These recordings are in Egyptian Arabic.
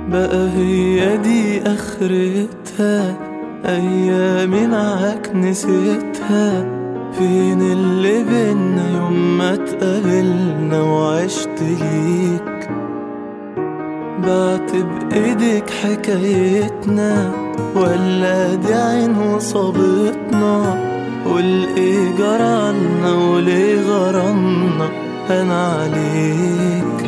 بقى هي دي اخرتها ايامي معاك نسيتها فين اللي بينا يوم ما اتقابلنا وعشت ليك بعت بايدك حكايتنا ولا دي عين وصابتنا والايه جرالنا وليه غرامنا انا عليك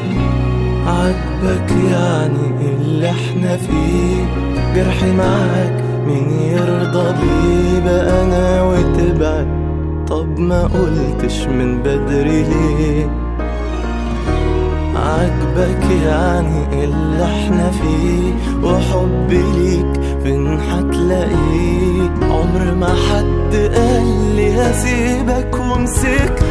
عجبك يعني اللي احنا فيه جرحي معاك مين يرضى بيه بقى انا وتبعد طب ما قلتش من بدري ليه عجبك يعني اللي احنا فيه وحبي ليك فين هتلاقيه عمر ما حد قال لي هسيبك ومسكت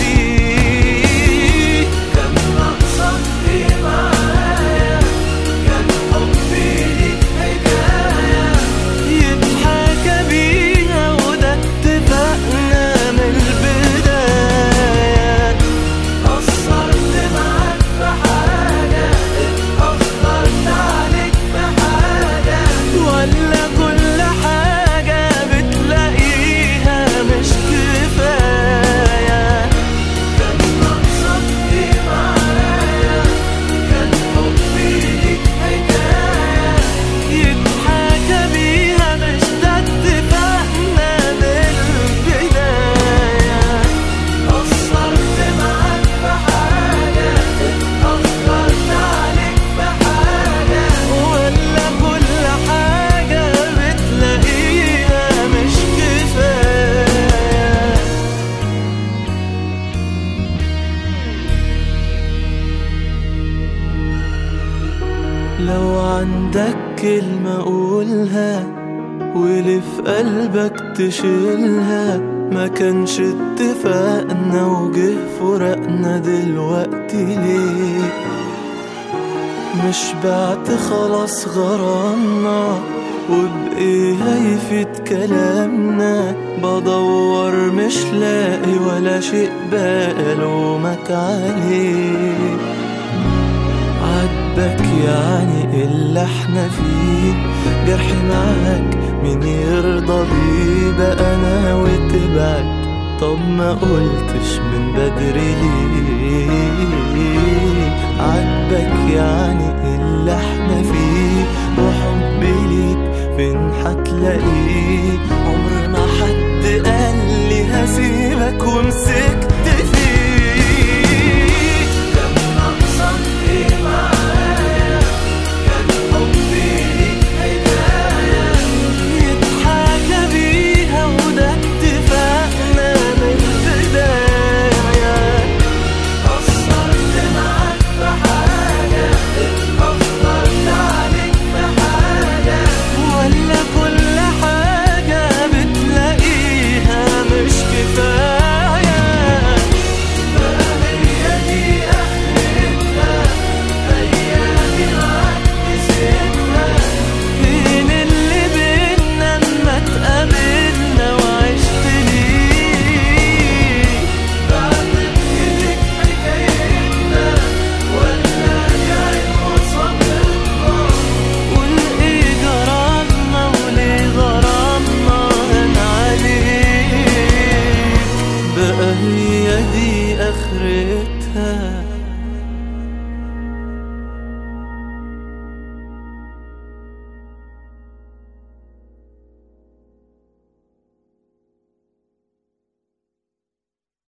فيه كان ناقصك ايه معايا كان حبي ليك حكاية يتحكى بيها وده اتفقنا من البداية قصرت معاك في حاجة اتأخرت عليك في حاجة ولا كل حاجة بتلاقيها مش كفاية كان ناقصك ايه معايا كان حبي ليك حكاية يتحكى بيها مش ده اتفقنا من البداية قصرت معاك في حاجة اتأخرت عليك في حاجة ولا كل حاجة بتلاقيها مش كفاية لو عندك كلمة قولها واللي في قلبك تشيلها ما كانش اتفقنا وجه فرقنا دلوقتي ليه مش بعت خلاص غرامنا وبإيه هيفيد كلامنا بدور مش لاقي ولا شيء بقى لومك عليه عجبك يعني اللي احنا فيه جرحي معاك مين يرضى بيه بقى انا وتبعد طب ما قلتش من بدري ليه عجبك يعني اللي احنا فيه وحبي ليك فين هتلاقيه عمر ما حد قال لي هسيبك ومسكت